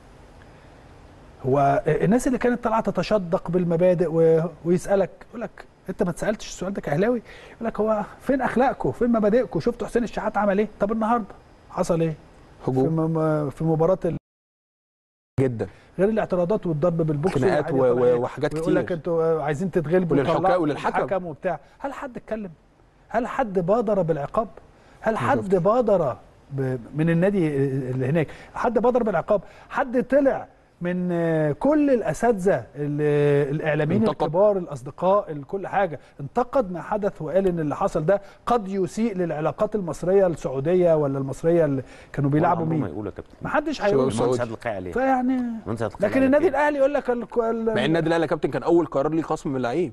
هو الناس اللي كانت طالعه تتشدق بالمبادئ و... ويسالك يقول لك انت ما اتسالتش السؤال ده كاهلاوي يقول لك هو فين اخلاقكم فين مبادئكم شفتوا حسين الشحات عمل ايه طب النهارده حصل ايه في, هجوم م... في مباراه ال... جدا غير الاعتراضات والضرب بالبوكس خناقات وواحد و- يطلع و- وحاجات ويقول لك كتير. انتوا عايزين تتغلبوا وللحكام- وطلعوا وللحكم. الحكم وبتاع هل حد اتكلم هل حد بادر بالعقاب هل حد بادر ب... من النادي اللي هناك حد بادر بالعقاب حد طلع من آه، كل الاساتذه ال- الاعلاميين انتقد. الكبار الاصدقاء كل حاجه انتقد ما حدث وقال ان اللي حصل ده قد يسيء للعلاقات المصريه السعوديه ولا المصريه اللي كانوا بيلعبوا ما مين يقولوا يا كابتن ما حدش شباب هيقول السعودي. المهندس عادل القيعي عليه فيعني المهندس عادل القيعي لكن عليه النادي كده. الاهلي يقول لك ال... ال- مع النادي الاهلي يا كابتن كان اول قرار ليه خصم من اللعيب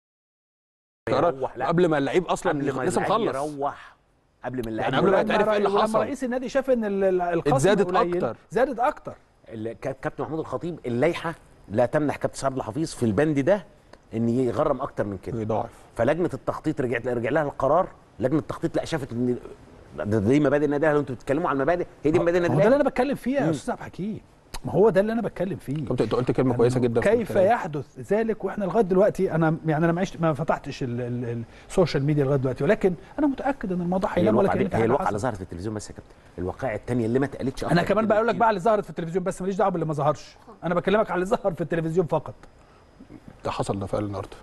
قرار يروح- لا، قبل ما اللعيب اصلا قبل ما لسه اللعيب مخلص يروح قبل ما اللعيب يعني قبل ما يروح. يتعرف ايه اللي ولما حصل. رئيس النادي شاف ان ال- ال- الخصم اتزادت قليل، أكتر. زادت اكتر ال- كا- كابتن محمود الخطيب اللائحه لا تمنح كابتن سعد الحفيظ في البند ده ان يغرم اكتر من كده يضاعف فلجنه التخطيط رجعت رجع لها القرار لجنه التخطيط لا شافت ان ده- دي مبادئ النادي الاهلي وانتوا بتتكلموا عن المبادئ هي دي مبادئ النادي هو ده اللي الاهلي انا بتكلم فيه يا استاذ عبد الحكيم ما هو ده اللي انا بتكلم فيه كابتن انت قلت كلمه كويسه جدا في كيف الكلام. يحدث ذلك واحنا لغايه دلوقتي انا يعني انا ما عشت ما فتحتش ال- ال- السوشيال ميديا لغايه دلوقتي ولكن انا متاكد ان الموضوع هي هينام ولا الواقعه كان دي في هي حاجه الواقعه اللي حصلت. ظهرت في التلفزيون بس يا كابتن الواقعه الثانيه اللي ما اتقالتش انا كمان بقول لك بقى على اللي ظهرت في التلفزيون بس ماليش دعوه باللي ما ظهرش انا بكلمك على اللي ظهر في التلفزيون فقط ده حصل ده فعلا النهارده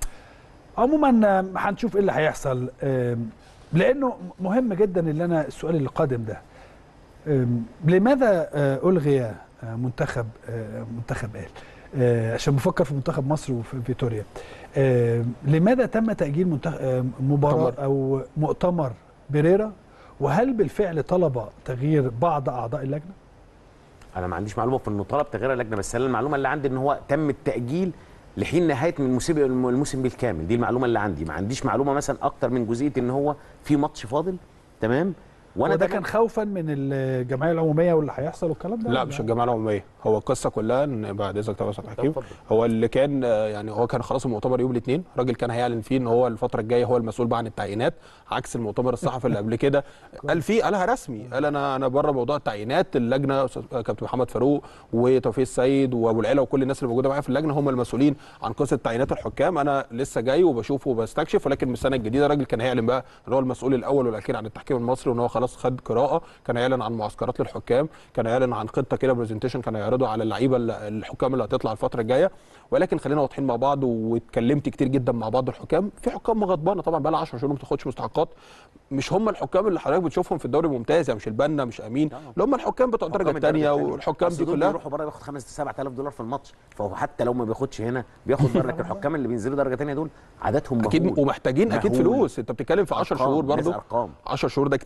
عموما آم، هنشوف ايه اللي هيحصل آم، لانه مهم جدا اللي انا السؤال اللي قادم ده آم، لماذا آه، الغي آه، منتخب آه، منتخب قال آه، عشان بفكر في منتخب مصر وفي فيتوريا آم، لماذا تم تاجيل منتخب آم، مباراه مؤتمر. او مؤتمر بيريرا وهل بالفعل طلب تغيير بعض اعضاء اللجنه انا ما عنديش معلومه في انه طلب تغيير اللجنه بس انا المعلومه اللي عندي ان هو تم التاجيل لحين نهايه من الموسم الموسم بالكامل دي المعلومه اللي عندي ما عنديش معلومه مثلا اكتر من جزئيه ان هو في ماتش فاضل تمام وانا ده تمام- كان خوفا من الجمعيه العموميه واللي هيحصل والكلام ده لا ولا؟ مش الجماعه العموميه هو القصه كلها ان بعد اذنك طبعا يا استاذ حكيم اتفضل. هو اللي كان آه، يعني هو كان خلاص المؤتمر يوم الاثنين الراجل كان هيعلن فيه ان هو الفتره الجايه هو المسؤول بقى عن التعيينات عكس المؤتمر الصحفي اللي قبل كده قال فيه قالها رسمي قال انا انا بره موضوع التعيينات اللجنه أستاذ- آه، كابتن محمد فاروق وتوفيق السيد وابو العلا وكل الناس اللي موجوده معايا في اللجنه هم المسؤولين عن قصه تعيينات الحكام انا لسه جاي وبشوف وبستكشف ولكن من السنه الجديده الراجل كان هيعلن بقى ان هو المسؤول الاول والاخير عن التحكيم المصري وان هو خلاص خد قراءه كان هيعلن عن معسكرات للحكام كان هيعلن عن خطه كده برزنتيشن كان هيعرضه على اللعيبه اللي- الحكام اللي هتطلع الفتره الجايه ولكن خلينا واضحين مع بعض واتكلمت كتير جدا مع بعض الحكام في حكام غضبانه طبعا بقى لها 10 شهور ما بتاخدش مستحقات مش هم الحكام اللي حضرتك بتشوفهم في الدوري الممتاز يعني مش البنا مش امين اللي هم الحكام بتوع الدرجه حكام الثانيه التانية. والحكام أصل دي دول كلها بيروحوا بره بياخد 5 7000 دولار في الماتش فهو حتى لو ما بياخدش هنا بياخد بره لكن الحكام اللي بينزلوا درجه ثانيه دول عددهم اكيد مهول. ومحتاجين اكيد مهول. فلوس انت بتتكلم في 10 أرقام، شهور لازم برضو ارقام 10 شهور ده كتير جدا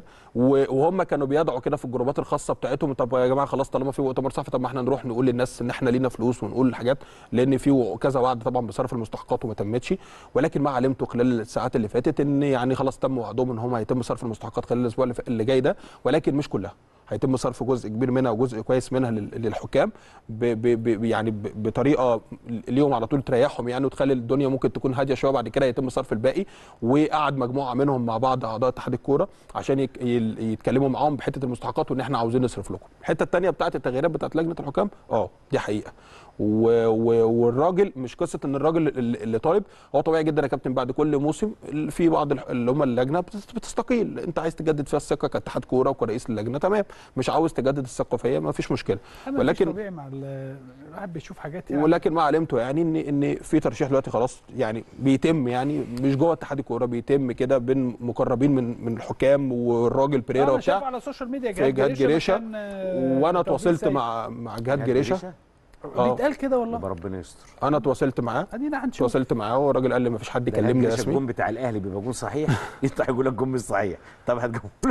وهم كانوا بيدعوا كده في الجروبات الخاصه بتاعتهم طب يا جماعه خلاص طالما في مؤتمر صحفي طب ما احنا نروح نقول للناس ان احنا لينا فلوس ونقول حاجات لان في كذا وعد طبعا بصرف المستحقات وما تمتش ولكن ما علمته خلال الساعات اللي فاتت ان يعني خلاص تم وعدهم ان هم هيتم صرف المستحقات خلال الاسبوع اللي جاي ده ولكن مش كلها هيتم صرف جزء كبير منها وجزء كويس منها للحكام ب ب ب يعني بطريقه ليهم على طول تريحهم يعني وتخلي الدنيا ممكن تكون هاديه شويه بعد كده يتم صرف الباقي وقعد مجموعه منهم مع بعض اعضاء اتحاد الكوره عشان يتكلموا معاهم بحته المستحقات وان احنا عاوزين نصرف لكم الحته الثانيه بتاعه التغييرات بتاعه لجنه الحكام اه دي حقيقه و... و... والراجل مش قصه ان الراجل اللي طالب هو طبيعي جدا يا كابتن بعد كل موسم في بعض اللي هم اللجنه بتستقيل انت عايز تجدد فيها الثقه كاتحاد كوره وكرئيس اللجنه تمام مش عاوز تجدد الثقه فيها ما فيش مشكله ولكن طبيعي مع الواحد بيشوف حاجات يعني ولكن ما علمته يعني ان ان في ترشيح دلوقتي خلاص يعني بيتم يعني مش جوه اتحاد الكوره بيتم كده بين مقربين من من الحكام والراجل بريرا وبتاع على السوشيال ميديا جهاد جريشه وانا تواصلت مع مع جهاد جريشه بيتقال كده والله ربنا يستر انا تواصلت معاه ادينا هنشوف تواصلت معاه والراجل قال لي ما فيش حد يكلمني رسمي الجون بتاع الاهلي بيبقى جون صحيح يطلع يقول لك جون مش صحيح طب هتجيبه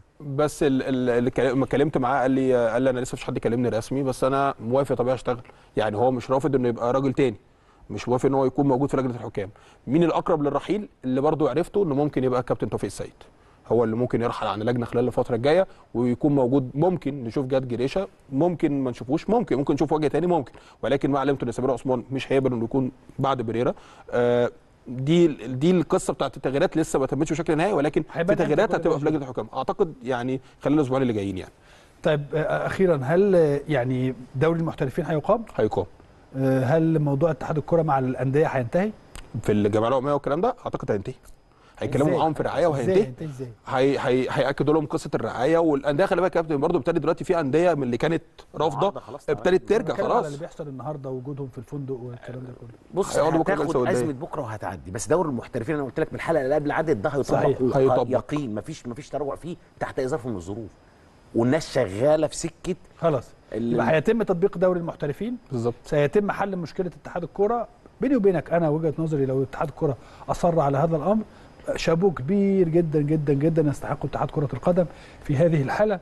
بس اللي لما كلمت معاه قال لي قال لي انا لسه مفيش حد يكلمني رسمي بس انا موافق طبيعي اشتغل يعني هو مش رافض انه يبقى راجل تاني مش موافق ان هو يكون موجود في لجنه الحكام مين الاقرب للرحيل اللي برضه عرفته انه ممكن يبقى كابتن توفيق السيد هو اللي ممكن يرحل عن اللجنه خلال الفتره الجايه ويكون موجود ممكن نشوف جاد جريشه ممكن ما نشوفوش ممكن ممكن نشوف وجه تاني ممكن ولكن ما علمته ان سمير عثمان مش هيقبل انه يكون بعد بريرا آه دي دي القصه بتاعت التغييرات لسه ما تمتش بشكل نهائي ولكن في تغييرات هتبقى في لجنه الحكام اعتقد يعني خلال الاسبوعين اللي جايين يعني طيب اخيرا هل يعني دوري المحترفين هيقام؟ هيقام هل موضوع اتحاد الكره مع الانديه هينتهي؟ في الجمعيه العموميه والكلام ده اعتقد هينتهي هيتكلموا معاهم في الرعايه وهينتهي هي هي هياكدوا لهم قصه الرعايه والانديه خلي بالك يا كابتن برضه ابتدت دلوقتي في انديه من اللي كانت رافضه ابتدت ترجع خلاص على اللي بيحصل النهارده وجودهم في الفندق والكلام ده كله بص هتاخد ازمه بكره وهتعدي بس دوري المحترفين انا قلت لك من الحلقه اللي قبل عدت ده هيطبق يقين مفيش مفيش تراجع فيه تحت ظرف من الظروف والناس شغاله في سكه خلاص يبقى هيتم تطبيق دوري المحترفين بالظبط سيتم حل مشكله اتحاد الكوره بيني وبينك انا وجهه نظري لو اتحاد الكوره اصر على هذا الامر شابوه كبير جدا جدا جدا يستحق اتحاد كره القدم في هذه الحاله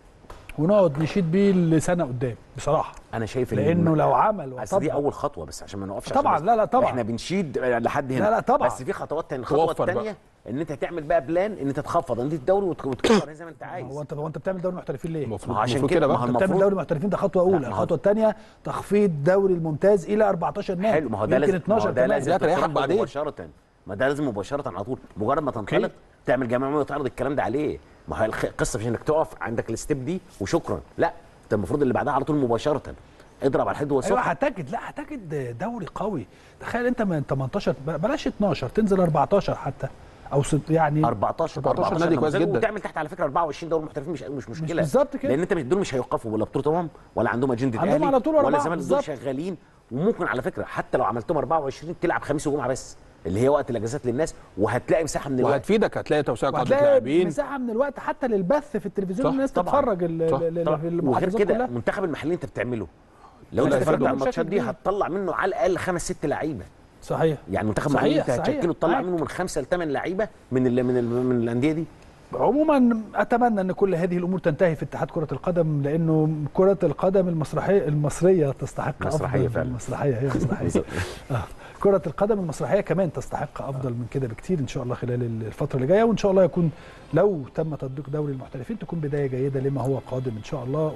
ونقعد نشيد بيه لسنه قدام بصراحه انا شايف لانه لو عمل بس دي اول خطوه بس عشان ما نقفش طبعا لا لا طبعا احنا بنشيد لحد هنا لا لا طبعا بس في خطوات ثانيه الخطوه الثانيه ان انت تعمل بقى بلان ان انت تخفض انديه الدوري وتكبر زي ما انت عايز هو انت هو انت بتعمل دوري محترفين ليه؟ المفروض عشان كده بقى انت بتعمل دوري محترفين ده خطوه اولى الخطوه الثانيه تخفيض دوري الممتاز الى 14 نادي حلو ما هو ده لازم 12 ده لازم تريحك بعدين مباشره ما ده لازم مباشره على طول مجرد ما تنطلق تعمل جمعيه وتعرض الكلام ده عليه ما هي القصه مش انك تقف عندك الستيب دي وشكرا لا انت المفروض اللي بعدها على طول مباشره اضرب على الحد والسكر ايوه هتجد لا هتجد دوري قوي تخيل انت من 18 بلاش 12 تنزل 14 حتى او ست يعني 14 14 نادي كويس جدا وتعمل تحت على فكره 24 دوري محترفين مش مش مشكله مش بالظبط كده لان انت مش دول مش هيوقفوا ولا بطوله امم ولا عندهم اجنده عندهم على طول ولا زمان دول شغالين وممكن على فكره حتى لو عملتهم 24 تلعب خميس وجمعه بس اللي هي وقت الاجازات للناس وهتلاقي مساحه من الوقت وهتفيدك هتلاقي توسيع قاعده وهتلاقي لاعبين مساحه من الوقت حتى للبث في التلفزيون الناس تتفرج وغير كده المنتخب المحلي انت بتعمله لو انت اتفرجت على الماتشات دي هتطلع منه على الاقل خمس ست لعيبه صحيح يعني المنتخب المحلي انت هتشكله تطلع منه من خمسه لثمان لعيبه من ال من ال من الانديه دي عموما اتمنى ان كل هذه الامور تنتهي في اتحاد كره القدم لانه كره القدم المسرحيه المصريه تستحق مسرحيه افضل فعلا المسرحيه هي مسرحيه آه. كرة القدم المسرحية كمان تستحق أفضل من كده بكتير إن شاء الله خلال الفترة اللي جاية وإن شاء الله يكون لو تم تطبيق دوري المحترفين تكون بداية جيدة لما هو قادم إن شاء الله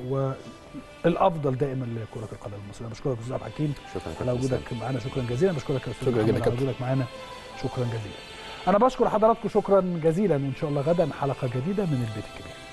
والأفضل دائما لكرة القدم المصرية بشكرك أستاذ عبد الحكيم شكرا على وجودك معانا شكرا جزيلا بشكرك يا أستاذ شكرا جدا على وجودك معانا شكرا جزيلا أنا بشكر حضراتكم شكرا جزيلا وإن شاء الله غدا حلقة جديدة من البيت الكبير